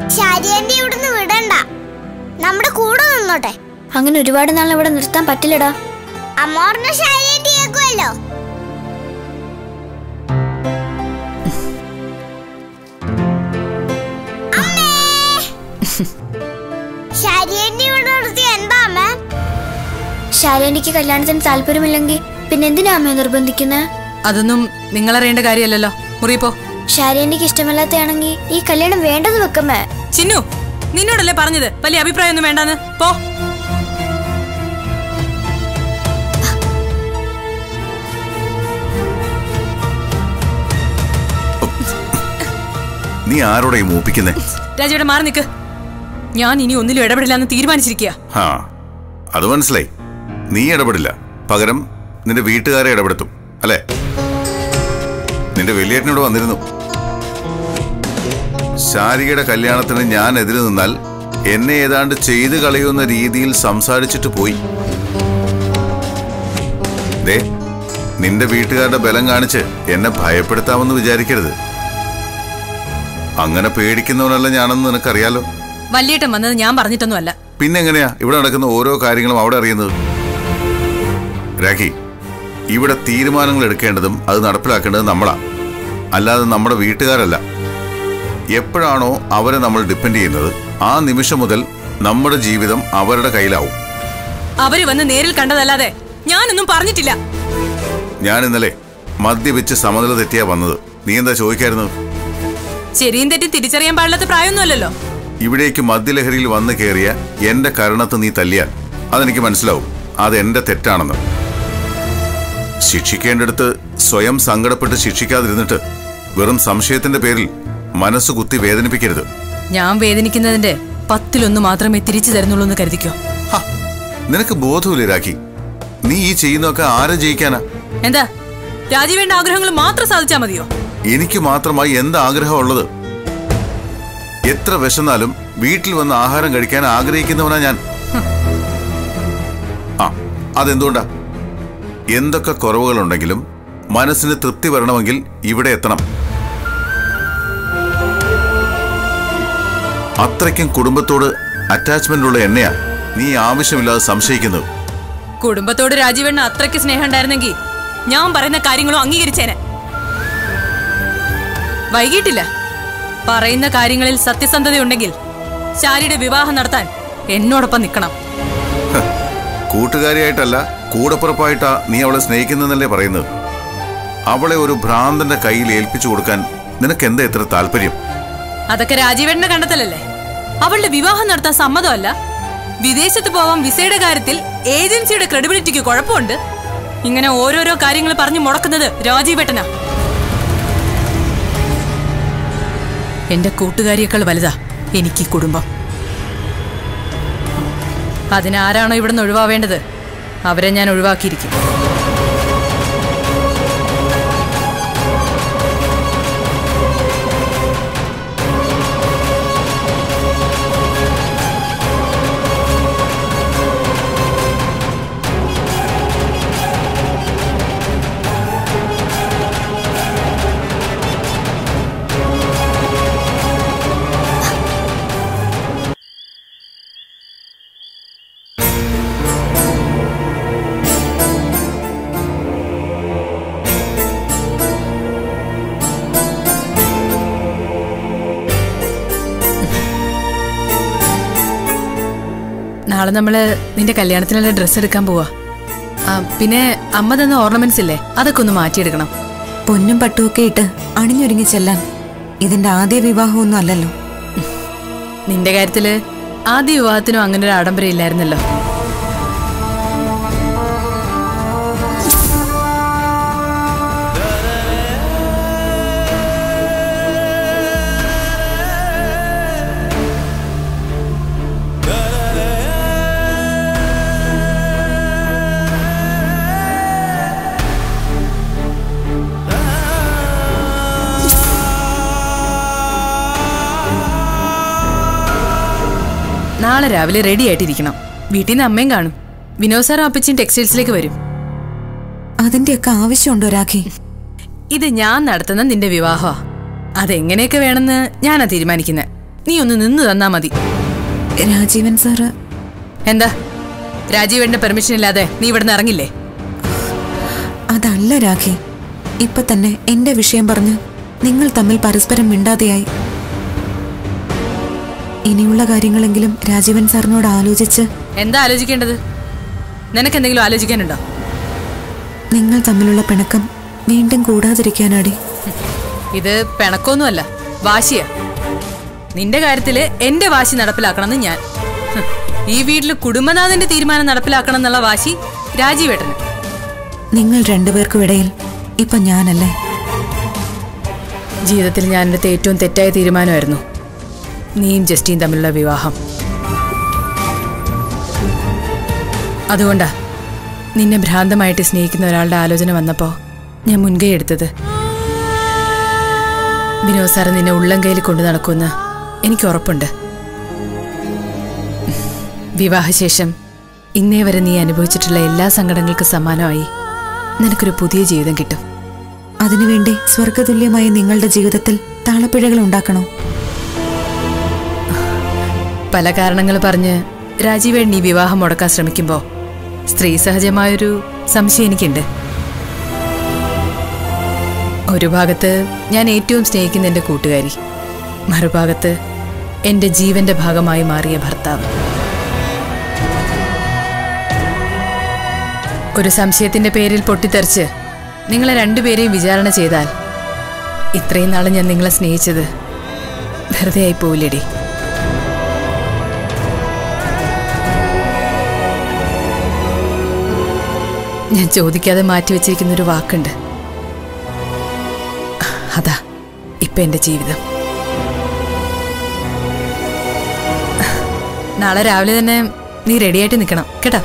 ശരിയന്റെ ഇവിടുന്ന് വിടണ്ട നമ്മുടെ കൂടെ നിന്നോട്ടെ അങ്ങനെ ഒരുപാട് നാൾ ഇവിടെ നിർത്താൻ പറ്റില്ലടാ അമ്മോറിന്റെ ശരിയന്റെ കേൾക്കുമല്ലോ ശരിയന്റെ ഇവിടെ നിർത്തി എന്താ അമ്മ ശാലേനിക്ക് കല്യാണത്തിന് താല്പര്യമില്ലെങ്കിൽ പിന്നെ എന്തിനാ അമ്മയെ നിർബന്ധിക്കുന്നത് അതൊന്നും നിങ്ങളറിയേണ്ട കാര്യമല്ലല്ലോ മുറിയപ്പോ ശാലേനിക്ക് ഇഷ്ടമല്ലാത്തയാണെങ്കിൽ ഈ കല്യാണം വേണ്ടെന്ന് വെക്കമ്മേ ചിന്നു നിന്നോടല്ലേ പറഞ്ഞത് വലിയ അഭിപ്രായമൊന്നും വേണ്ടാന്ന് പോ നീ ആരോടെ ഈ മൂപ്പിക്കുന്നേ രാജയുടെ മാറി നിൽക്ക് ഞാൻ ഇനി ഒന്നിലും ഇടപെടില്ലാന്ന് തീരുമാനിച്ചിരിക്കുക ഹാ അത് മനസ്സിലായി നീ ഇടപെടില്ല പകരം നിന്റെ വീട്ടുകാരെ ഇടപെടുത്തും അല്ലേ നിന്റെ വലിയേട്ടനോട് വന്നിരുന്നു ശാരികയുടെ കല്യാണത്തിന് ഞാൻ എതിര് നിന്നാൽ എന്നെ ഏതാണ്ട് ചെയ്തു കളയുന്ന രീതിയിൽ സംസാരിച്ചിട്ട് പോയി ദേ നിന്റെ വീട്ടുകാരുടെ ബലം കാണിച്ച് എന്നെ ഭയപ്പെടുത്താമെന്ന് വിചാരിക്കരുത് അങ്ങനെ പേടിക്കുന്നവനല്ല ഞാനെന്ന് നിനക്കറിയാലോ വല്യേട്ടൻ വന്നത് ഞാൻ പറഞ്ഞിട്ടൊന്നുമല്ല പിന്നെ എങ്ങനെയാ ഇവിടെ നടക്കുന്ന ഓരോ കാര്യങ്ങളും അവിടെ അറിയുന്നത് രാഖി ഇവിടെ തീരുമാനങ്ങൾ എടുക്കേണ്ടതും അത് നടപ്പിലാക്കേണ്ടതും നമ്മളാ അല്ലാതെ നമ്മുടെ വീട്ടുകാരല്ല എപ്പോഴാണോ അവരെ നമ്മൾ ഡിപ്പെൻഡ് ചെയ്യുന്നത് ആ നിമിഷം മുതൽ നമ്മുടെ ജീവിതം അവരുടെ കയ്യിലാവും അവര് വന്ന് നേരിൽ കണ്ടതല്ലാതെ ഞാനൊന്നും പറഞ്ഞിട്ടില്ല ഞാൻ ഇന്നലെ മദ്യപിച്ച് സമനില തെറ്റിയാ വന്നത് നീ എന്താ ചോദിക്കായിരുന്നത് ശരിയും തെറ്റും തിരിച്ചറിയാൻ പാടില്ലാത്ത പ്രായമൊന്നുമല്ലല്ലോ ഇവിടേക്ക് മദ്യലഹരിയിൽ വന്നു കയറിയ എന്റെ കരണത്ത് നീ തല്ലിയാൽ അതെനിക്ക് മനസ്സിലാവും അത് എന്റെ തെറ്റാണെന്ന് ശിക്ഷിക്കേണ്ടടുത്ത് സ്വയം സങ്കടപ്പെട്ട് ശിക്ഷിക്കാതിരുന്നിട്ട് വെറും സംശയത്തിന്റെ പേരിൽ മനസ്സ് കുത്തി വേദനിപ്പിക്കരുത് ഞാൻ വേദനിക്കുന്നതിന്റെ പത്തിലൊന്ന് മാത്രമേ തിരിച്ചു തരുന്നുള്ളൂ എന്ന് കരുതിക്കോ ഹ, നിനക്ക് ബോധമില്ലേ രാഖി നീ ഈ ചെയ്യുന്നതൊക്കെ ആരെ ജയിക്കാനാ എന്താ രാജീവേണ്ട ആഗ്രഹങ്ങൾ മാത്രം സാധിച്ചാ മതിയോ എനിക്ക് മാത്രമായി എന്ത് ആഗ്രഹമുള്ളത് എത്ര വിശന്നാലും വീട്ടിൽ വന്ന് ആഹാരം കഴിക്കാൻ ആഗ്രഹിക്കുന്നവനാ ഞാൻ ആ അതെന്തുകൊണ്ടാ എന്തൊക്കെ കുറവുകളുണ്ടെങ്കിലും മനസ്സിന് തൃപ്തി വരണമെങ്കിൽ ഇവിടെ എത്തണം അത്രയ്ക്കും കുടുംബത്തോട് അറ്റാച്ച്മെന്റ് ഉള്ള എന്നെയാ നീ ആവശ്യമില്ലാതെ സംശയിക്കുന്നത് കുടുംബത്തോട് രാജീവേണ്ണ അത്രയ്ക്ക് സ്നേഹം ഉണ്ടായിരുന്നെങ്കിൽ ഞാൻ പറയുന്ന കാര്യങ്ങളും അംഗീകരിച്ചേനെ വൈകിട്ടില്ല പറയുന്ന കാര്യങ്ങളിൽ സത്യസന്ധതയുണ്ടെങ്കിൽ ശാരിയുടെ വിവാഹം നടത്താൻ എന്നോടൊപ്പം നിൽക്കണം കൂട്ടുകാരിയായിട്ടല്ല കൂടപ്പുറപ്പായിട്ടാ നീ അവളെ സ്നേഹിക്കുന്നതെന്നല്ലേ പറയുന്നത് അവളെ ഒരു ഭ്രാന്തന്റെ കയ്യിൽ ഏൽപ്പിച്ചു കൊടുക്കാൻ നിനക്ക് എന്താ ഇത്ര താല്പര്യം അതൊക്കെ രാജീവേട്ടനെ കണ്ടെത്തലല്ലേ അവളുടെ വിവാഹം നടത്താൻ സമ്മതമല്ല വിദേശത്ത് പോവാൻ വിസയുടെ കാര്യത്തിൽ ഏജൻസിയുടെ ക്രെഡിബിലിറ്റിക്ക് കുഴപ്പമുണ്ട് ഇങ്ങനെ ഓരോരോ കാര്യങ്ങൾ പറഞ്ഞു മുടക്കുന്നത് രാജീവേട്ടനാ എന്റെ കൂട്ടുകാരിയേക്കാൾ വലുതാ എനിക്ക് ഈ കുടുംബം അതിനാരാണോ ഇവിടുന്ന് ഒഴിവാവേണ്ടത് അവരെ ഞാൻ ഒഴിവാക്കിയിരിക്കും നാളെ നമ്മള് നിന്റെ കല്യാണത്തിനുള്ള ഡ്രസ്സ് എടുക്കാൻ പോവാ ആ, പിന്നെ അമ്മ തന്ന ഓർണമെന്റ്സ് ഇല്ലേ അതൊക്കെ ഒന്ന് മാറ്റിയെടുക്കണം പൊന്നും പട്ടുമൊക്കെ ഇട്ട് അണിഞ്ഞൊരുങ്ങി ചെല്ലാൻ ഇതിന്റെ ആദ്യ വിവാഹമൊന്നും അല്ലല്ലോ നിന്റെ കാര്യത്തില് ആദ്യ വിവാഹത്തിനും അങ്ങനെ ഒരു ആഡംബരം ഇല്ലായിരുന്നല്ലോ നാളെ രാവിലെ റെഡി ആയിട്ടിരിക്കണം വീട്ടിൽ നിന്ന് അമ്മയും കാണും വിനോദ് സാറും അപ്പച്ചിയും ടെക്സ്റ്റൈൽസിലേക്ക് വരും അതിന്റെയൊക്കെ ആവശ്യമുണ്ടോ രാഖി ഇത് ഞാൻ നടത്തുന്ന നിന്റെ വിവാഹമാ അതെങ്ങനെയൊക്കെ വേണമെന്ന് ഞാനാ തീരുമാനിക്കുന്നത് നീ ഒന്ന് നിന്ന് തന്നാ മതി രാജീവൻ സാറ് എന്താ രാജീവേട്ടന്റെ പെർമിഷൻ ഇല്ലാതെ നീ ഇവിടുന്ന് ഇറങ്ങില്ലേ അതല്ല രാഖി ഇപ്പൊ തന്നെ എന്റെ വിഷയം പറഞ്ഞ് നിങ്ങൾ തമ്മിൽ പരസ്പരം മിണ്ടാതെയായി ഇനിയുള്ള കാര്യങ്ങളെങ്കിലും രാജീവൻ സാറിനോട് ആലോചിച്ച് എന്താ ആലോചിക്കേണ്ടത് നിനക്ക് എന്തെങ്കിലും ആലോചിക്കാനുണ്ടോ നിങ്ങൾ തമ്മിലുള്ള പിണക്കം വീണ്ടും കൂടാതിരിക്കാനാടി ഇത് പിണക്കൊന്നുമല്ല വാശിയാ നിന്റെ കാര്യത്തില് എന്റെ വാശി നടപ്പിലാക്കണമെന്ന് ഞാൻ ഹ്, ഈ വീട്ടിൽ കുടുംബനാഥന്റെ തീരുമാനം നടപ്പിലാക്കണം എന്നുള്ള വാശി രാജീവേട്ടന് നിങ്ങൾ രണ്ടുപേർക്കും ഇടയിൽ ഇപ്പൊ ഞാനല്ലേ ജീവിതത്തിൽ ഞാൻ എടുത്ത ഏറ്റവും തെറ്റായ തീരുമാനമായിരുന്നു നീയും ജസ്റ്റിയും തമ്മിലുള്ള വിവാഹം അതുകൊണ്ടാ നിന്നെ ഭ്രാന്തമായിട്ട് സ്നേഹിക്കുന്ന ഒരാളുടെ ആലോചന വന്നപ്പോ ഞാൻ മുൻകൈ എടുത്തത് വിനോദ് സാറ് നിന്നെ ഉള്ളം കയ്യിൽ കൊണ്ടു നടക്കുമെന്ന് എനിക്ക് ഉറപ്പുണ്ട് വിവാഹശേഷം ഇന്നേ വരെ നീ അനുഭവിച്ചിട്ടുള്ള എല്ലാ സങ്കടങ്ങൾക്കും സമാനമായി നിനക്കൊരു പുതിയ ജീവിതം കിട്ടും അതിനുവേണ്ടി സ്വർഗതുല്യമായ നിങ്ങളുടെ ജീവിതത്തിൽ താളപ്പിഴകൾ ഉണ്ടാക്കണോ പല കാരണങ്ങൾ പറഞ്ഞ് രാജീവേട്ടൻ ഈ വിവാഹം മുടക്കാൻ ശ്രമിക്കുമ്പോൾ സ്ത്രീ സഹജമായൊരു സംശയം എനിക്കുണ്ട് ഒരു ഭാഗത്ത് ഞാൻ ഏറ്റവും സ്നേഹിക്കുന്ന എൻ്റെ കൂട്ടുകാരി മറുഭാഗത്ത് എൻ്റെ ജീവന്റെ ഭാഗമായി മാറിയ ഭർത്താവ് ഒരു സംശയത്തിന്റെ പേരിൽ പൊട്ടിത്തെറിച്ച് നിങ്ങളെ രണ്ടുപേരെയും വിചാരണ ചെയ്താൽ ഇത്രയും നാളെ ഞാൻ നിങ്ങളെ സ്നേഹിച്ചത് വെറുതെ ആയി പോവില്ലേടി ഞാൻ ചോദിക്കാതെ മാറ്റിവെച്ചിരിക്കുന്ന ഒരു വാക്കുണ്ട് അതാ ഇപ്പൊ എന്റെ ജീവിതം നാളെ രാവിലെ തന്നെ നീ റെഡിയായിട്ട് നിൽക്കണം കേട്ടോ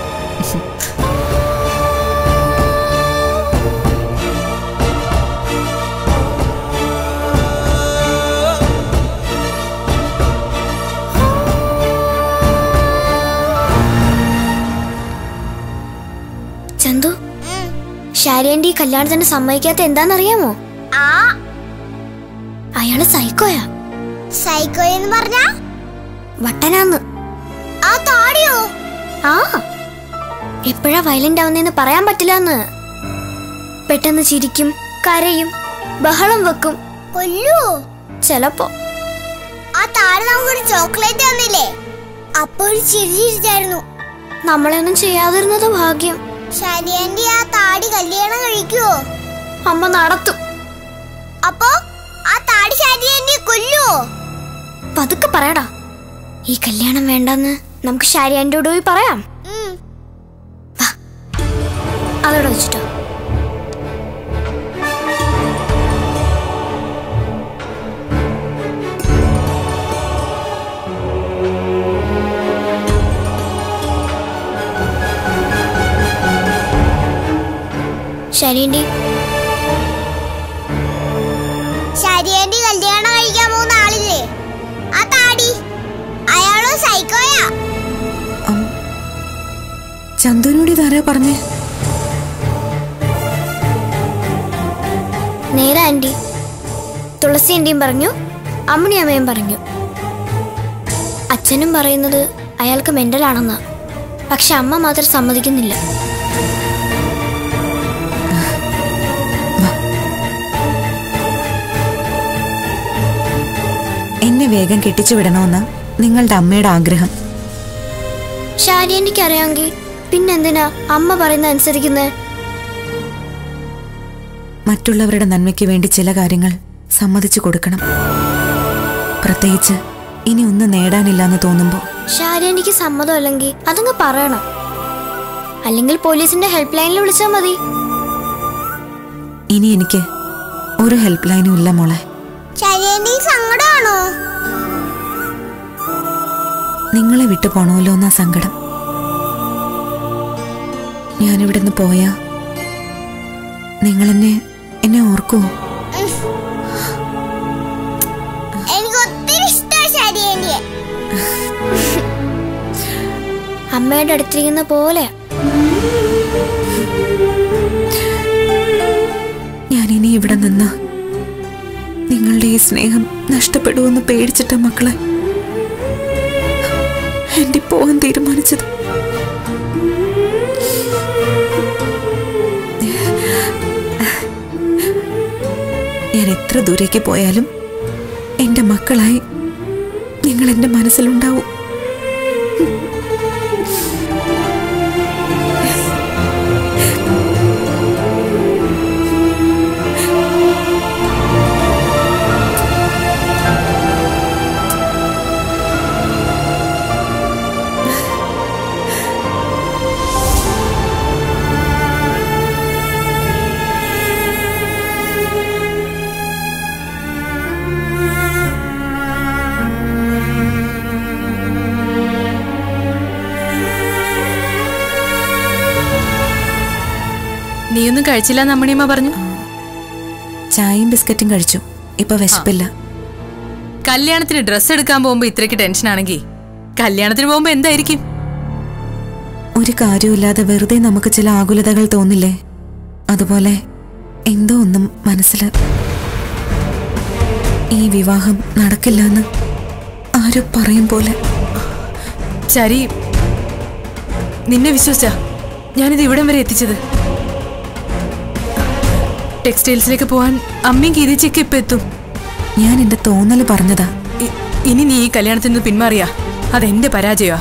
ചന്തു ഷാരിയന്റെ ഈ കല്യാണത്തിന് സമ്മതിക്കാത്ത എന്താണെന്നറിയാമോ ആ അയാള് സൈക്കോയാ സൈക്കോ എന്ന് പറഞ്ഞ വട്ടനാന്ന് ആ താടിയോ ആ എപ്പോഴാ വയലന്റ് ആവുന്നതെന്ന് പറയാൻ പറ്റില്ലെന്ന് പെട്ടെന്ന് ചിരിക്കും കരയും ബഹളം വെക്കും കൊല്ലു ചെലപ്പോ ആ താടി നമുക്കൊരു ചോക്ലേറ്റ് തന്നില്ലേ അപ്പൊ ഒരു ചിരി ചിരിച്ചായിരുന്നു നമ്മളെയൊന്നും ചെയ്യാതിരുന്നത് ഭാഗ്യം ശരിയന്റെ ആ താടി കല്യാണം കഴിക്കുവോ അമ്മ നടത്തും അപ്പൊ ആ താടി ശരിയന്റെ കൊല്ലുവോ പതുക്കെ പറയടാ ഈ കല്യാണം വേണ്ടെന്ന് നമുക്ക് ഷാരിയാൻ്റെയോട് പോയി പറയാം ഉം. അതോടെ വെച്ചിട്ടോ ശരിയണ്ടി ശരിയന്റെ കല്യാണം കഴിക്കാൻ പോകുന്ന ആളില്ലേ ആ താടി അയാളോ സൈക്കോയാ ചന്തുവിനോട് ഇതാരാ പറഞ്ഞേ നേരെ ആന്റി തുളസി ആന്റിയും പറഞ്ഞു അമ്മണി അമ്മയും പറഞ്ഞു അച്ഛനും പറയുന്നത് അയാൾക്ക് മെന്റലാണെന്നാ പക്ഷെ അമ്മ മാത്രം സമ്മതിക്കുന്നില്ല എന്നെ വേഗം കെട്ടിച്ചു വിടണമെന്ന് നിങ്ങളുടെ അമ്മയുടെ ആഗ്രഹം ഷാരിയന്റിക്ക് അറിയാമെങ്കിൽ പിന്നെന്തിനാ അമ്മ പറയുന്ന അനുസരിക്കുന്നത് മറ്റുള്ളവരുടെ നന്മയ്ക്ക് വേണ്ടി ചില കാര്യങ്ങൾ സമ്മതിച്ചു കൊടുക്കണം പ്രത്യേകിച്ച് ഇനി ഒന്നും നേടാനില്ലെന്ന് തോന്നുമ്പോൾ ഷാരിയന്റിക്ക് സമ്മതം അല്ലെങ്കിൽ അതങ്ങ് പറയണം അല്ലെങ്കിൽ പോലീസിന്റെ ഹെൽപ്പ് ലൈനിൽ വിളിച്ചാൽ മതി ഇനി എനിക്ക് ഒരു ഹെൽപ്പ് ലൈനും ഇല്ല മോളെ ശരിയന്റെ സങ്കടമാണോ നിങ്ങളെ വിട്ടു പോണമല്ലോ എന്നാ സങ്കടം ഞാനിവിടെ നിന്ന് പോയാ നിങ്ങളെന്നെ എന്നെ ഓർക്കുമോ എനിക്ക് ഒത്തിരി ഇഷ്ടമാണ് ശരിയന്റെ അമ്മയുടെ അടുത്തിരിക്കുന്ന പോലെ ഞാൻ ഇനി ഇവിടെ നിന്ന് നിങ്ങളുടെ ഈ സ്നേഹം നഷ്ടപ്പെടുമെന്ന് പേടിച്ചിട്ട മക്കളെ എന്റെ പോകാൻ തീരുമാനിച്ചത് ഞാൻ എത്ര ദൂരേക്ക് പോയാലും എന്റെ മക്കളായി നിങ്ങൾ എന്റെ മനസ്സിലുണ്ടാവും നീയൊന്നും കഴിച്ചില്ല നമ്മണിയമ്മ പറഞ്ഞു ചായയും ബിസ്ക്കറ്റും കഴിച്ചു ഇപ്പൊ വിശപ്പില്ല കല്യാണത്തിന് ഡ്രസ്സ് എടുക്കാൻ പോകുമ്പോ ഇത്രയ്ക്ക് ടെൻഷൻ ആണെങ്കിൽ കല്യാണത്തിന് പോകുമ്പോ എന്തായിരിക്കും ഒരു കാര്യമില്ലാതെ വെറുതെ നമുക്ക് ചില ആകുലതകൾ തോന്നില്ലേ അതുപോലെ എന്തോ ഒന്നും മനസ്സിൽ ഈ വിവാഹം നടക്കില്ലെന്ന് ആരോ പറയും പോലെ ചരി നിന്നെ വിശ്വസിച്ച ഞാനിത് ഇവിടം വരെ എത്തിച്ചത് ടെക്സ്റ്റൈൽസിലേക്ക് പോവാൻ അമ്മയും ഗീതിച്ചൊക്കെ ഇപ്പൊ എത്തും ഞാൻ എന്റെ തോന്നല് പറഞ്ഞതാ ഇ- ഇനി നീ ഈ കല്യാണത്തിൽ നിന്ന് പിന്മാറിയാ അതെന്റെ പരാജയമാ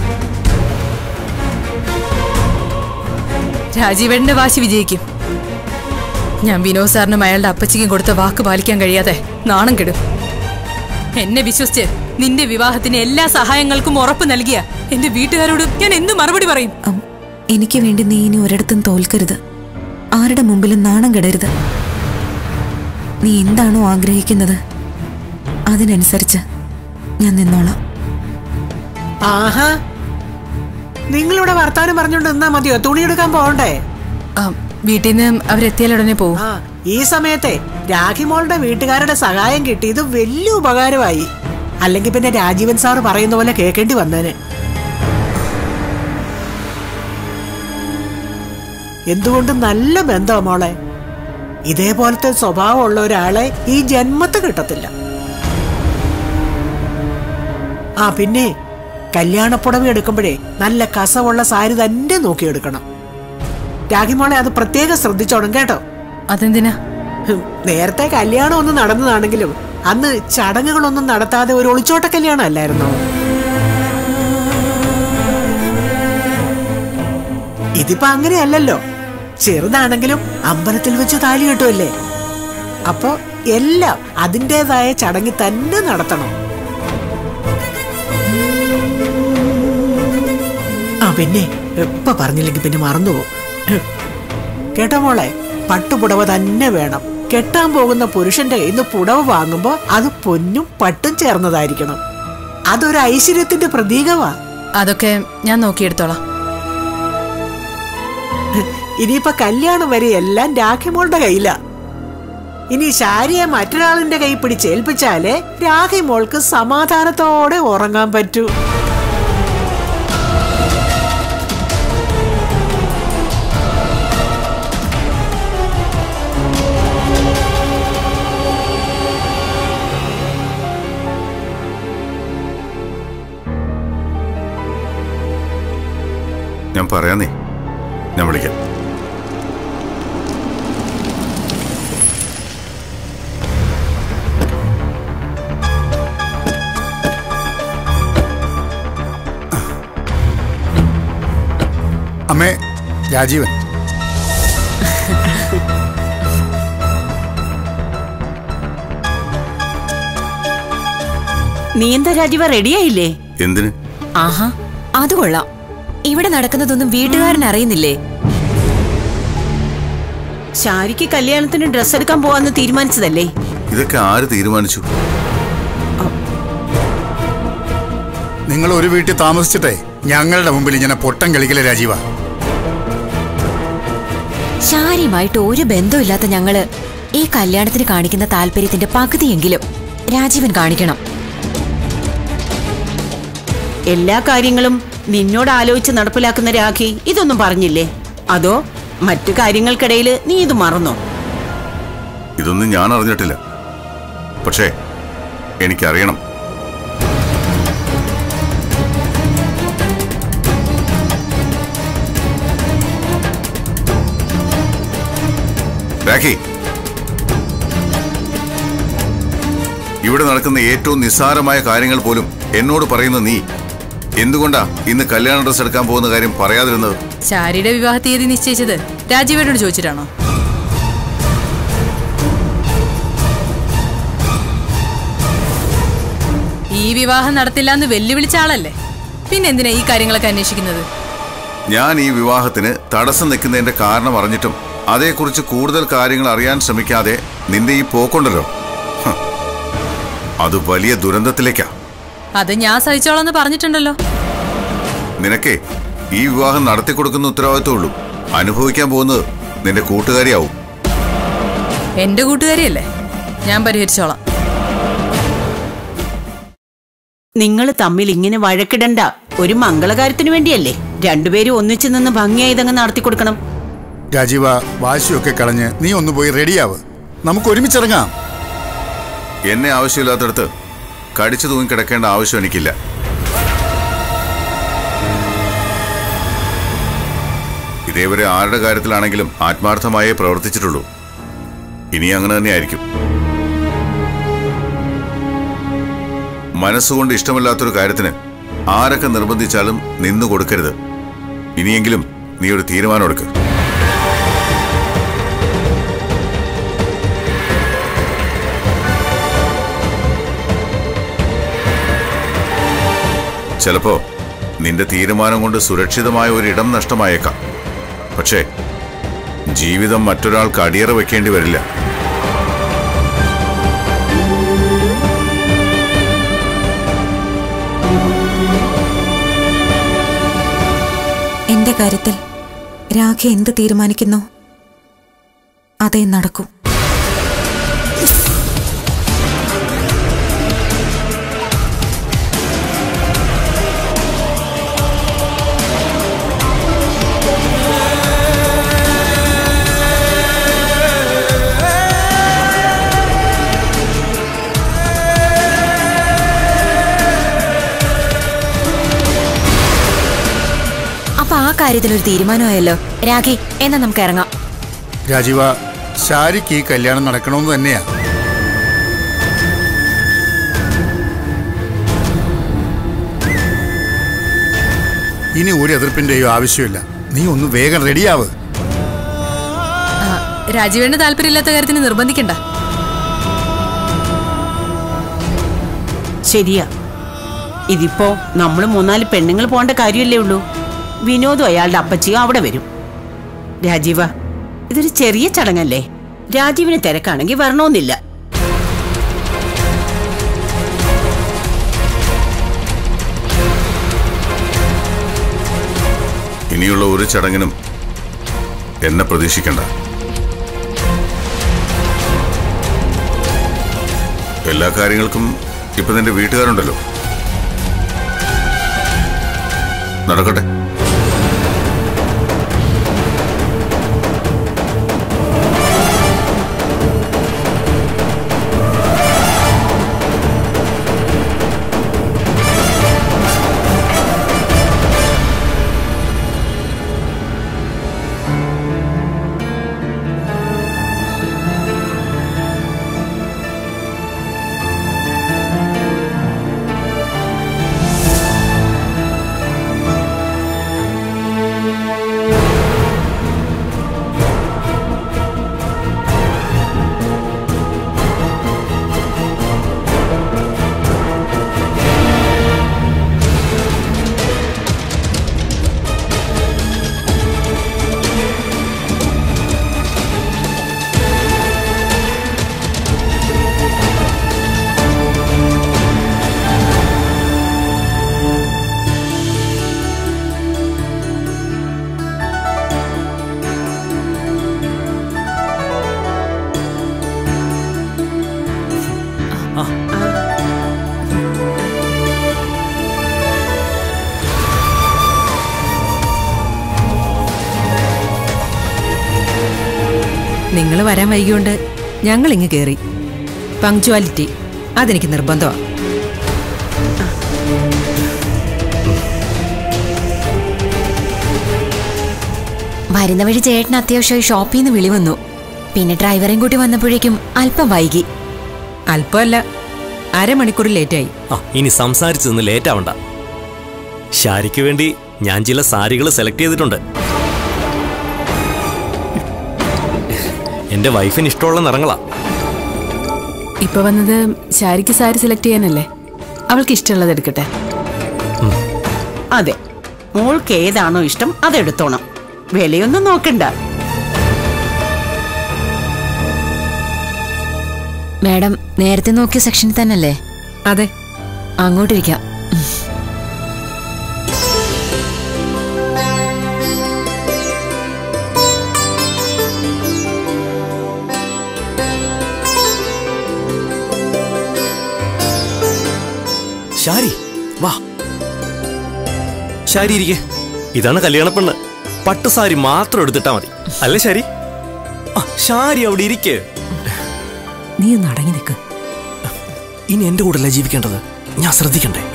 രാജീവേട്ടന്റെ വാശി വിജയിക്കും ഞാൻ വിനോദ് സാറിനും അയാളുടെ അപ്പച്ചിക്കും കൊടുത്ത വാക്ക് പാലിക്കാൻ കഴിയാതെ നാണം കെടും എന്നെ വിശ്വസിച്ച് നിന്റെ വിവാഹത്തിന് എല്ലാ സഹായങ്ങൾക്കും ഉറപ്പ് നൽകിയ എന്റെ വീട്ടുകാരോട് ഞാൻ എന്ത് മറുപടി പറയും അം, എനിക്ക് വേണ്ടി നീ ഇനി ഒരിടത്തും തോൽക്കരുത് ആരുടെ മുമ്പിലും നാണം കെടരുത് നീ എന്താണോ ആഗ്രഹിക്കുന്നത് അതിനനുസരിച്ച് ഞാൻ നിന്നോളാം ആഹാ നിങ്ങളിവിടെ വർത്താനം പറഞ്ഞോണ്ട് നിന്നാ മതിയോ തുണി എടുക്കാൻ പോകണ്ടേ ആ, വീട്ടിൽ നിന്ന് അവരെത്തിയാൽ ഉടനെ പോവും ആ ഈ സമയത്തെ രാഖിമോളുടെ വീട്ടുകാരുടെ സഹായം കിട്ടിയത് വലിയ ഉപകാരമായി അല്ലെങ്കിൽ പിന്നെ രാജീവൻ സാറ് പറയുന്ന പോലെ കേൾക്കേണ്ടി വന്നേനെ എന്തുകൊണ്ട് നല്ല ബന്ധമാ മോളെ ഇതേപോലത്തെ സ്വഭാവമുള്ള ഒരാളെ ഈ ജന്മത്ത് കിട്ടത്തില്ല ആ പിന്നെ കല്യാണപ്പുടവ എടുക്കുമ്പോഴേ നല്ല കസവുള്ള സാരി തന്നെ നോക്കിയെടുക്കണം രാഖിമോളെ അത് പ്രത്യേകം ശ്രദ്ധിച്ചോണം കേട്ടോ അതെന്തിനാ ഹും, നേരത്തെ കല്യാണം ഒന്നും നടന്നതാണെങ്കിലും അന്ന് ചടങ്ങുകളൊന്നും നടത്താതെ ഒരു ഒളിച്ചോട്ട കല്യാണം അല്ലായിരുന്നോ ഇതിപ്പോ അങ്ങനെയല്ലല്ലോ ചെറുതാണെങ്കിലും അമ്പലത്തിൽ വെച്ച് താലി കെട്ടുമല്ലേ അപ്പോ എല്ലാം അതിൻ്റെതായ ചടങ്ങിൽ തന്നെ നടത്തണം ആ പിന്നെ എപ്പ പറഞ്ഞില്ലെങ്കിൽ പിന്നെ മറന്നുപോകും ഹും. കേട്ടോ മോളെ പട്ടുപുടവ തന്നെ വേണം കെട്ടാൻ പോകുന്ന പുരുഷന്റെ കയ്യിൽ നിന്ന് പുടവ വാങ്ങുമ്പോ അത് പൊന്നും പട്ടും ചേർന്നതായിരിക്കണം അതൊരു ഐശ്വര്യത്തിന്റെ പ്രതീകമാ അതൊക്കെ ഞാൻ നോക്കിയെടുത്തോളാം ഇനിയിപ്പൊ കല്യാണം വരെ എല്ലാം രാഖിമോളുടെ കയ്യിലാ ഇനി ശാരിയെ മറ്റൊരാളിന്റെ കൈ പിടിച്ചേൽപ്പിച്ചാലേ രാഖിമോൾക്ക് സമാധാനത്തോടെ ഉറങ്ങാൻ പറ്റൂ ഞാൻ പറയാന്നേ ഞാൻ വിളിക്കാം അമ്മേ രാജീവൻ നീ എന്താ രാജീവ റെഡിയായില്ലേ എന്തിന് ആഹാ അത് കൊള്ളാം ഇവിടെ നടക്കുന്നതൊന്നും വീട്ടുകാരൻ അറിയുന്നില്ലേ ശാരിക്ക് കല്യാണത്തിന് ഡ്രസ് എടുക്കാൻ പോവാന്ന് തീരുമാനിച്ചതല്ലേ ഇതൊക്കെ ആര് തീരുമാനിച്ചു നിങ്ങൾ ഒരു വീട്ടിൽ താമസിച്ചിട്ടേ ഞങ്ങളുടെ മുമ്പിൽ ഇങ്ങനെ പൊട്ടം കളിക്കലേ രാജീവ ശാരിയുമായിട്ട് ഒരു ബന്ധമില്ലാത്ത ഞങ്ങള് ഈ കല്യാണത്തിന് കാണിക്കുന്ന താല്പര്യത്തിന്റെ പകുതിയെങ്കിലും രാജീവൻ കാണിക്കണം എല്ലാ കാര്യങ്ങളും നിന്നോട് ആലോചിച്ച് നടപ്പിലാക്കുന്ന രാഖി ഇതൊന്നും പറഞ്ഞില്ലേ അതോ മറ്റു കാര്യങ്ങൾക്കിടയിൽ നീ ഇത് മറന്നോ ഇതൊന്നും ഞാൻ അറിഞ്ഞിട്ടില്ല പക്ഷേ എനിക്കറിയണം രാഖി ഇവിടെ നടക്കുന്ന ഏറ്റവും നിസ്സാരമായ കാര്യങ്ങൾ പോലും എന്നോട് പറയുന്ന നീ എന്തുകൊണ്ടാ ഇന്ന് കല്യാണ ഡ്രസ് എടുക്കാൻ പോകുന്ന കാര്യം പറയാതിരുന്നത് ശാരിയുടെ വിവാഹ തീയതി നിശ്ചയിച്ചത് രാജീവേട്ടനോട് ചോദിച്ചിട്ടാണോ ഈ വിവാഹം നടത്തില്ല എന്ന് വെല്ലുവിളിച്ച ആളല്ലേ പിന്നെ എന്തിനാ ഈ കാര്യങ്ങളൊക്കെ അന്വേഷിക്കുന്നത് ഞാൻ ഈ വിവാഹത്തിന് തടസ്സം നിൽക്കുന്നതിന്റെ കാരണം അറിഞ്ഞിട്ടും അതേക്കുറിച്ച് കൂടുതൽ കാര്യങ്ങൾ അറിയാൻ ശ്രമിക്കാതെ നിന്റെ ഈ പോക്കുണ്ടല്ലോ ഹ്, അത് വലിയ ദുരന്തത്തിലേക്കാ അത് ഞാൻ സഹിച്ചോളാന്ന് പറഞ്ഞിട്ടുണ്ടല്ലോ നിനക്കേ ഈ വിവാഹം നടത്തി കൊടുക്കുന്ന ഉത്തരവാദിത്വം ഉള്ളൂ അനുഭവിക്കാൻ പോകുന്നത് നിന്റെ കൂട്ടുകാരിയാവും എന്റെ കൂട്ടുകാരിയല്ലേ ഞാൻ പരിഹരിച്ചോളാം നിങ്ങൾ തമ്മിൽ ഇങ്ങനെ വഴക്കിടണ്ട ഒരു മംഗളകാര്യത്തിന് വേണ്ടിയല്ലേ രണ്ടുപേരും ഒന്നിച്ചു നിന്ന് ഭംഗിയായി ഇതങ്ങ് നടത്തി കൊടുക്കണം രാജീവ വാശിയൊക്കെ കളഞ്ഞ് നീ ഒന്ന് പോയി റെഡിയാവ് നമുക്ക് ഒരുമിച്ചിറങ്ങാം എന്നെ ആവശ്യമില്ലാത്തടത്ത് കടിച്ചു തൂങ്ങി കിടക്കേണ്ട ആവശ്യം എനിക്കില്ല ഇതേവരെ ആരുടെ കാര്യത്തിലാണെങ്കിലും ആത്മാർത്ഥമായേ പ്രവർത്തിച്ചിട്ടുള്ളൂ ഇനി അങ്ങനെ തന്നെയായിരിക്കും മനസ്സുകൊണ്ട് ഇഷ്ടമില്ലാത്തൊരു കാര്യത്തിന് ആരൊക്കെ നിർബന്ധിച്ചാലും നിന്നു കൊടുക്കരുത് ഇനിയെങ്കിലും നീ ഒരു തീരുമാനം എടുക്ക് ചിലപ്പോ നിന്റെ തീരുമാനം കൊണ്ട് സുരക്ഷിതമായ ഒരു ഇടം നഷ്ടമായേക്കാം പക്ഷേ ജീവിതം മറ്റൊരാൾക്ക് അടിയറ വെക്കേണ്ടി വരില്ല എന്റെ കാര്യത്തിൽ രാഖ എന്ത് തീരുമാനിക്കുന്നു അതേ നടക്കൂ അപ്പൊ ആ കാര്യത്തിൽ ഒരു തീരുമാനമായല്ലോ രാഖി എന്നാ നമുക്ക് ഇറങ്ങാം രാജീവ ശാരിക്ക് ഈ കല്യാണം നടക്കണമെന്ന് തന്നെയാ ഇനി ഒരു എതിർപ്പിന്റെയോ ആവശ്യമില്ല നീ ഒന്ന് വേഗം റെഡിയാവ് രാജീവേട്ടന് താല്പര്യമില്ലാത്ത കാര്യത്തിന് നിർബന്ധിക്കണ്ട ശരിയാ ഇതിപ്പോ നമ്മൾ മൂന്നാല് പെണ്ണുങ്ങൾ പോകേണ്ട കാര്യമല്ലേ ഉള്ളൂ വിനോദും അയാളുടെ അപ്പച്ചിയും അവിടെ വരും രാജീവ ഇതൊരു ചെറിയ ചടങ്ങല്ലേ രാജീവിന് തിരക്കാണെങ്കിൽ വരണമെന്നില്ല ഇനിയുള്ള ഒരു ചടങ്ങിനും എന്നെ പ്രതീക്ഷിക്കണ്ട എല്ലാ കാര്യങ്ങൾക്കും ഇപ്പൊ നിന്റെ വീട്ടുകാരുണ്ടല്ലോ നടക്കട്ടെ നിങ്ങൾ വരാൻ വൈകിയോണ്ട് ഞങ്ങൾ ഇങ്ങ് കയറി പങ്ക്ച്വാലിറ്റി അതെനിക്ക് നിർബന്ധമാണ് വരുന്ന വഴി ചേട്ടന് അത്യാവശ്യമായി ഷോപ്പിൽ നിന്ന് വിളി വന്നു പിന്നെ ഡ്രൈവറേയും കൂട്ടി വന്നപ്പോഴേക്കും അല്പം വൈകി അല്പമല്ല അരമണിക്കൂർ ലേറ്റായി ആ ഇനി സംസാരിച്ചു നിന്ന് ലേറ്റ് ആവണ്ട ഷാരിക്ക് വേണ്ടി ഞാൻ ചില സാരികൾ സെലക്ട് ചെയ്തിട്ടുണ്ട് എന്റെ വൈഫിന് ഇഷ്ടമുള്ള നിറങ്ങളാ ഇപ്പൊ വന്നത് ശാരിക്ക് സാരി സെലക്ട് ചെയ്യാനല്ലേ അവൾക്ക് ഇഷ്ടമുള്ളത് എടുക്കട്ടെ അതെ മോൾക്ക് ഏതാണോ ഇഷ്ടം അതെടുത്തോണം വിലയൊന്നും നോക്കണ്ട മാഡം നേരത്തെ നോക്കിയ സെക്ഷനിൽ തന്നെയല്ലേ അതെ അങ്ങോട്ടിരിക്കാം ഷാരി വാ ഷാരി ഇരിക്കെ ഇതാണ് കല്യാണ പെണ്ണ് പട്ടുസാരി മാത്രം എടുത്തിട്ടാ മതി അല്ലേ ഷാരി ആ ഷാരി അവിടെ ഇരിക്കെ നീ ഒന്ന് അടങ്ങി നിൽക്ക് ഇനി എന്റെ കൂടെ അല്ലേ ജീവിക്കേണ്ടത് ഞാൻ ശ്രദ്ധിക്കണ്ടേ